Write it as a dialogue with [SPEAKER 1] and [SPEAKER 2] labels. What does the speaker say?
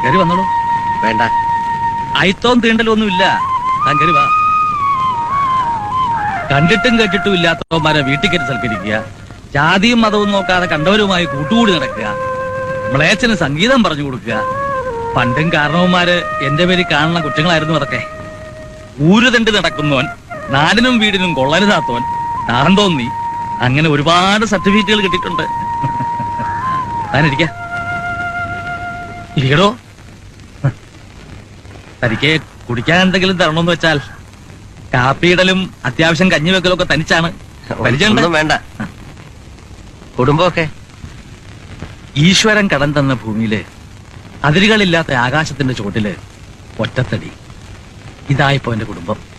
[SPEAKER 1] കയറി വന്നോളൂ
[SPEAKER 2] വേണ്ട
[SPEAKER 1] അയിത്തോം തീണ്ടലൊന്നും ഇല്ല താൻ കയറി വാ കണ്ടിട്ടും കേട്ടിട്ടും ഇല്ലാത്തവന്മാരെ വീട്ടിൽ കയറ്റി സൽക്കരിക്കുക ജാതിയും മതവും നോക്കാതെ കണ്ടവരുമായി കൂട്ടുകൂടി നടക്കുക മ്ലേച്ഛന് സംഗീതം പറഞ്ഞു കൊടുക്കുക പണ്ടും കാരണവന്മാര് എന്റെ പേരിൽ കാണുന്ന കുറ്റങ്ങളായിരുന്നു അതൊക്കെ ഊരു തണ്ടി നടക്കുന്നവൻ നാടിനും വീടിനും കൊള്ളരുതാത്തവൻ താന്തോന്നി അങ്ങനെ ഒരുപാട് സർട്ടിഫിക്കറ്റുകൾ കിട്ടിയിട്ടുണ്ട് താനിരിക്ക ഇരിക്കടോ തനിക്ക് കുടിക്കാൻ എന്തെങ്കിലും തരണമെന്ന് വെച്ചാൽ കാപ്പിയിടലും അത്യാവശ്യം കഞ്ഞി വെക്കലും ഒക്കെ തനിച്ചാണ് പരിചയമുണ്ട്
[SPEAKER 2] ഒന്നും വേണ്ട കുടുംബമൊക്കെ
[SPEAKER 1] ഈശ്വരൻ കടം തന്ന ഭൂമിയില് അതിരുകളില്ലാത്ത ആകാശത്തിന്റെ ചുവട്ടില് ഒറ്റത്തടി ഇതായിപ്പോ എന്റെ കുടുംബം